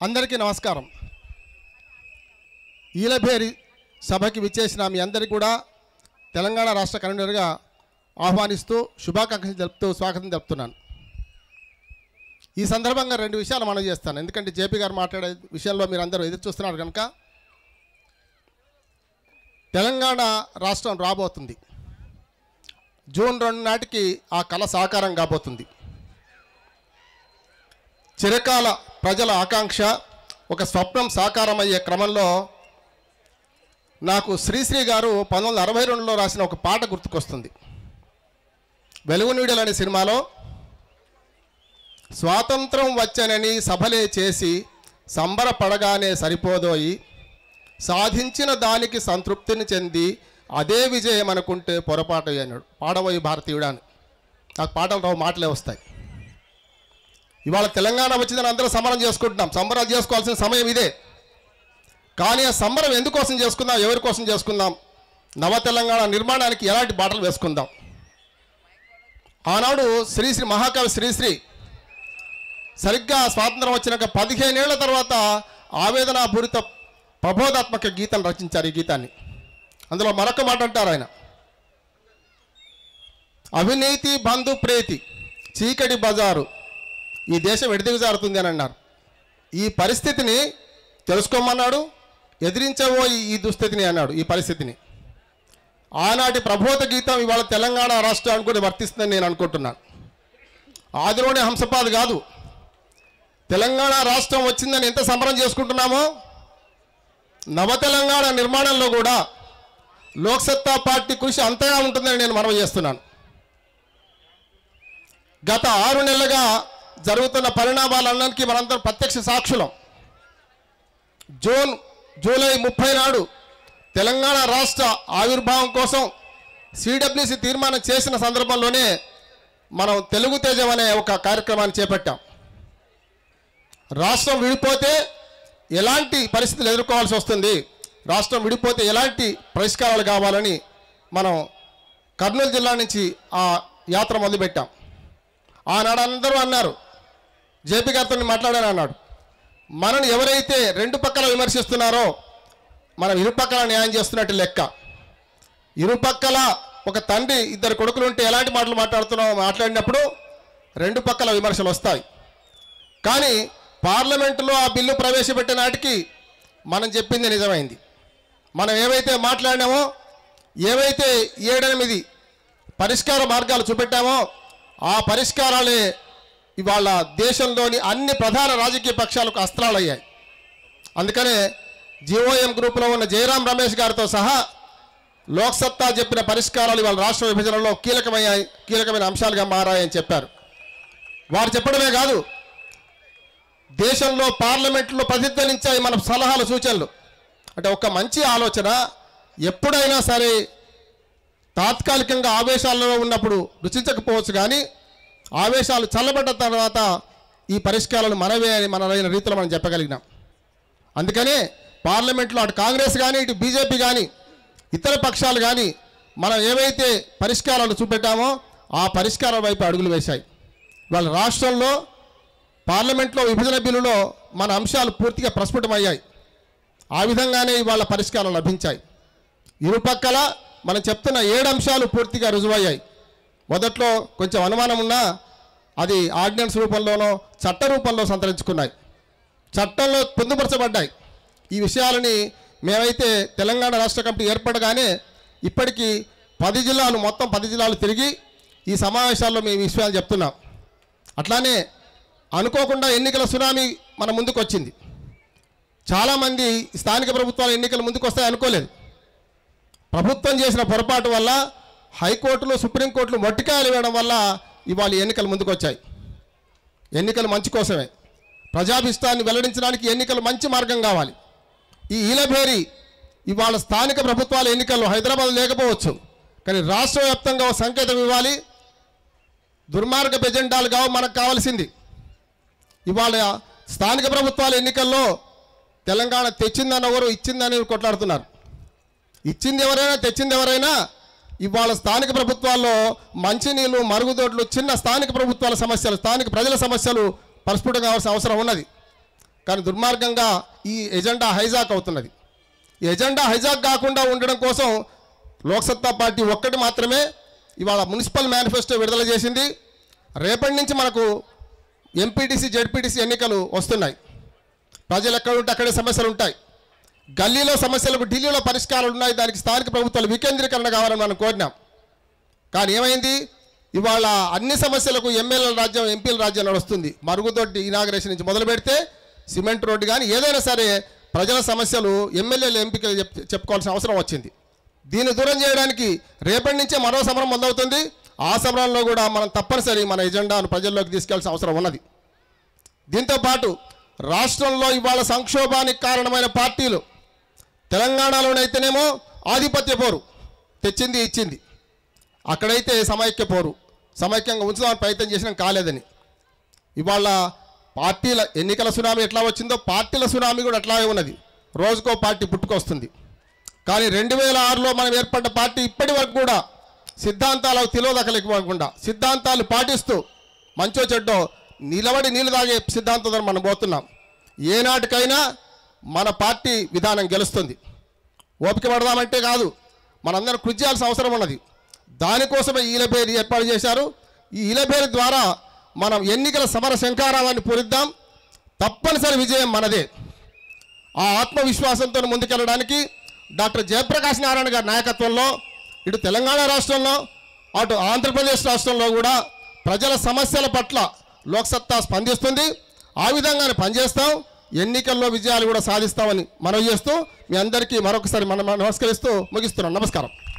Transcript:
అందరికీ నమస్కారం ఈలభేరి సభకి విచ్చేసిన మీ అందరికీ కూడా తెలంగాణ రాష్ట్ర కన్వీనర్గా ఆహ్వానిస్తూ శుభాకాంక్షలు తెలుపుతూ స్వాగతం తెలుపుతున్నాను ఈ సందర్భంగా రెండు విషయాలు మనం చేస్తాను ఎందుకంటే జేపీ గారు మాట్లాడే విషయంలో మీరు అందరూ ఎదురు చూస్తున్నారు కనుక తెలంగాణ రాష్ట్రం రాబోతుంది జూన్ రెండు నాటికి ఆ కళ సాకారం కాబోతుంది చిరకాల ప్రజల ఆకాంక్ష ఒక స్వప్నం సాకారమయ్యే క్రమంలో నాకు శ్రీశ్రీ గారు పంతొమ్మిది వందల అరవై రెండులో రాసిన ఒక పాట గుర్తుకొస్తుంది వెలుగు నీడలు అనే సినిమాలో స్వాతంత్రం వచ్చనని సభలే చేసి సంబరపడగానే సరిపోదోయి సాధించిన దానికి సంతృప్తిని చెంది అదే విజయం అనుకుంటే పొరపాటు అన్నాడు పాడబోయి భారతీయుడా అని నాకు పాటలు రావు మాటలే వస్తాయి ఇవాళ తెలంగాణ వచ్చిందని అందరూ సంబరం చేసుకుంటున్నాం సంబరాలు చేసుకోవాల్సిన సమయం ఇదే కానీ ఆ సంబరం ఎందుకోసం చేసుకుందాం ఎవరి కోసం చేసుకుందాం నవ తెలంగాణ నిర్మాణానికి ఎలాంటి బాటలు వేసుకుందాం ఆనాడు శ్రీశ్రీ మహాకవి శ్రీశ్రీ సరిగ్గా స్వాతంత్రం వచ్చినాక పదిహేనేళ్ల తర్వాత ఆవేదనాపూరిత ప్రబోధాత్మక గీతం రచించారు ఈ గీతాన్ని అందులో మరొక మాట అంటారు ఆయన అవినీతి బంధు ప్రేతి చీకటి బజారు ఈ దేశం ఎడిదిగజారుతుంది అని అన్నారు ఈ పరిస్థితిని తెలుసుకోమన్నాడు ఎదిరించవో ఈ- ఈ దుస్థితిని అన్నాడు ఈ పరిస్థితిని ఆనాటి ప్రబోధ గీతం ఇవాళ తెలంగాణ రాష్ట్రానికి కూడా వర్తిస్తుందని నేను అనుకుంటున్నాను ఆదిలోనే హంసపాద్ కాదు తెలంగాణ రాష్ట్రం వచ్చిందని ఎంత సంబరం చేసుకుంటున్నామో నవ తెలంగాణ నిర్మాణంలో కూడా లోక్సత్తా పార్టీ కృషి అంతగా ఉంటుందని నేను మనవి చేస్తున్నాను గత ఆరు నెలలుగా జరుగుతున్న పరిణామాలన్నిటికీ మనందరం ప్రత్యక్ష సాక్షులం జూన్ జూలై ముప్పై నాడు తెలంగాణ రాష్ట్ర ఆవిర్భావం కోసం సిడబ్ల్యూసి తీర్మానం చేసిన సందర్భంలోనే మనం తెలుగు తేజం అనే ఒక కార్యక్రమాన్ని చేపట్టాం రాష్ట్రం విడిపోతే ఎలాంటి పరిస్థితులు ఎదుర్కోవాల్సి వస్తుంది రాష్ట్రం విడిపోతే ఎలాంటి పరిష్కారాలు కావాలని మనం కర్నూలు జిల్లా నుంచి ఆ యాత్ర మొదలుపెట్టాం ఆనాడు అందరూ అన్నారు జేపీ గారితో నేను మాట్లాడాను అన్నాడు మనని ఎవరైతే రెండు పక్కల విమర్శిస్తున్నారో మనం ఇరుపక్కల న్యాయం చేస్తున్నట్టు లెక్క ఇరుపక్కల ఒక తండ్రి ఇద్దరు కొడుకులు ఉంటే ఎలాంటి మాటలు మాట్లాడుతున్నామో మాట్లాడినప్పుడు రెండు పక్కల విమర్శలు వస్తాయి కానీ పార్లమెంటులో ఆ బిల్లు ప్రవేశపెట్టే నాటికి మనం చెప్పింది నిజమైంది మనం ఏవైతే మాట్లాడినామో ఏవైతే ఏడెనిమిది పరిష్కార మార్గాలు చూపెట్టామో ఆ పరిష్కారాలే ఇవాళ దేశంలోని అన్ని ప్రధాన రాజకీయ పక్షాలకు అస్త్రాలయ్యాయి అందుకనే జిఓఎం గ్రూపులో ఉన్న జయరాం రమేష్ గారితో సహా లోక్సత్తా చెప్పిన పరిష్కారాలు ఇవాళ రాష్ట్ర విభజనలో కీలకమయ్యాయి కీలకమైన అంశాలుగా మారాయని చెప్పారు వారు చెప్పడమే కాదు దేశంలో పార్లమెంట్లో ప్రతిధ్వనించాయి మన సలహాలు సూచనలు అంటే ఒక మంచి ఆలోచన ఎప్పుడైనా సరే తాత్కాలికంగా ఆవేశాలలో ఉన్నప్పుడు రుచించకపోవచ్చు కానీ ఆవేశాలు చల్లబడ్డ తర్వాత ఈ పరిష్కారాలు మనవే అని మనదైన రీతిలో మనం చెప్పగలిగినాం అందుకనే పార్లమెంట్లో అటు కాంగ్రెస్ కానీ ఇటు బీజేపీ కానీ ఇతర పక్షాలు కానీ మనం ఏవైతే పరిష్కారాలు చూపెట్టామో ఆ పరిష్కారం వైపు అడుగులు వేశాయి వాళ్ళ రాష్ట్రంలో పార్లమెంట్లో విభజన బిల్లులో మన అంశాలు పూర్తిగా ప్రస్ఫుటమయ్యాయి ఆ విధంగానే ఇవాళ పరిష్కారం లభించాయి ఇరుపక్కల మనం చెప్తున్న ఏడు అంశాలు పూర్తిగా రుజువయ్యాయి మొదట్లో కొంచెం అనుమానం ఉన్నా అది ఆర్డినెన్స్ రూపంలోనో చట్ట రూపంలో సంతరించుకున్నాయి చట్టంలో పొందుపరచబడ్డాయి ఈ విషయాలని మేమైతే తెలంగాణ రాష్ట్ర కమిటీ ఏర్పడగానే ఇప్పటికీ పది జిల్లాలు మొత్తం పది జిల్లాలు తిరిగి ఈ సమావేశాల్లో మేము ఈ విషయాలు చెప్తున్నాం అట్లానే అనుకోకుండా ఎన్నికల సునామీ మన ముందుకు వచ్చింది చాలామంది స్థానిక ప్రభుత్వాల ఎన్నికలు ముందుకు వస్తాయి అనుకోలేదు ప్రభుత్వం చేసిన పొరపాటు వల్ల హైకోర్టులు సుప్రీంకోర్టులు మొట్టికాయలు వేయడం వల్ల ఇవాళ ఈ ఎన్నికలు ముందుకు వచ్చాయి ఎన్నికలు మంచి కోసమే ప్రజాభిష్టాన్ని వెల్లడించడానికి ఎన్నికలు మంచి మార్గం కావాలి ఈ ఈలభేరి ఇవాళ స్థానిక ప్రభుత్వాల ఎన్నికల్లో హైదరాబాద్ లేకపోవచ్చు కానీ రాష్ట్ర వ్యాప్తంగా ఒక సంకేతం ఇవ్వాలి దుర్మార్గ ఎజెండాలు కావు మనకు కావాల్సింది ఇవాళ స్థానిక ప్రభుత్వాల ఎన్నికల్లో తెలంగాణ తెచ్చిందని ఎవరు ఇచ్చిందని కొట్లాడుతున్నారు ఇచ్చింది ఎవరైనా తెచ్చింది ఎవరైనా ఇవాళ స్థానిక ప్రభుత్వాల్లో మంచినీళ్ళు మరుగుదొడ్లు చిన్న స్థానిక ప్రభుత్వాల సమస్యలు స్థానిక ప్రజల సమస్యలు పరిస్ఫుటం కావాల్సిన అవసరం ఉన్నది కానీ దుర్మార్గంగా ఈ ఎజెండా హైజాక్ అవుతున్నది ఈ ఎజెండా హైజాక్ కాకుండా ఉండడం కోసం లోక్సత్తా పార్టీ ఒక్కటి మాత్రమే ఇవాళ మున్సిపల్ మేనిఫెస్టో విడుదల చేసింది రేపటి నుంచి మనకు ఎంపీటీసీ జెడ్పీటీసీ ఎన్నికలు వస్తున్నాయి ప్రజలు ఎక్కడ ఉంటే అక్కడే సమస్యలు ఉంటాయి గల్లీలో సమస్యలకు ఢిల్లీలో పరిష్కారాలు ఉన్నాయి దానికి స్థానిక ప్రభుత్వాలు వికేంద్రీకరణ కావాలని మనం కోరినాం కానీ ఏమైంది ఇవాళ అన్ని సమస్యలకు ఎమ్మెల్యేల రాజ్యం ఎంపీల రాజ్యం నడుస్తుంది మరుగుదొడ్డి ఇనాగరేషన్ నుంచి మొదలు పెడితే సిమెంట్ రోడ్డు కానీ ఏదైనా సరే ప్రజల సమస్యలు ఎమ్మెల్యేలు ఎంపికలు చెప్ చెప్పుకోవాల్సిన అవసరం వచ్చింది దీన్ని దూరం చేయడానికి రేపటి నుంచే మరో సమరం మొదలవుతుంది ఆ సమరంలో కూడా మనం తప్పనిసరి మన ఎజెండాను ప్రజల్లోకి తీసుకెళ్లాల్సిన అవసరం ఉన్నది దీంతో పాటు రాష్ట్రంలో ఇవాళ సంక్షోభానికి కారణమైన పార్టీలు తెలంగాణలోనైతేనేమో ఆధిపత్య పోరు తెచ్చింది ఇచ్చింది అక్కడైతే సమైక్య పోరు సమైక్యంగా ఉంచుదామని ప్రయత్నం చేసినా కాలేదని ఇవాళ పార్టీల ఎన్నికల సునామీ ఎట్లా వచ్చిందో పార్టీల సునామీ కూడా అట్లాగే ఉన్నది రోజుకో పార్టీ పుట్టుకొస్తుంది కానీ రెండు వేల ఆరులో మనం ఏర్పడ్డ పార్టీ ఇప్పటి వరకు కూడా సిద్ధాంతాలకు తెలియదకలేకుండా సిద్ధాంతాలు పాటిస్తూ మంచో చెడ్డో నిలబడి నీళ్ళు తాగే సిద్ధాంతంతో మనం పోతున్నాం ఏనాటికైనా మన పార్టీ విధానం గెలుస్తుంది ఓపిక పడదామంటే కాదు మనందరం కృషి చేయాల్సిన అవసరం ఉన్నది దానికోసమే ఈలబేరి ఏర్పాటు చేశారు ఈ ఈలబేరి ద్వారా మనం ఎన్నికల సమర శంకారావాన్ని పూరిద్దాం తప్పనిసరి విజయం మనదే ఆ ఆత్మవిశ్వాసంతో ముందుకెళ్ళడానికి డాక్టర్ జయప్రకాష్ నారాయణ గారి నాయకత్వంలో ఇటు తెలంగాణ రాష్ట్రంలో అటు ఆంధ్రప్రదేశ్ రాష్ట్రంలో కూడా ప్రజల సమస్యల పట్ల లోక్సత్తా స్పందిస్తుంది ఆ విధంగానే పనిచేస్తాం ఎన్నికల్లో విజయాలు కూడా సాధిస్తామని మనవి చేస్తూ మీ అందరికీ మరొకసారి మనం నమస్కరిస్తూ ముగిస్తున్నాం నమస్కారం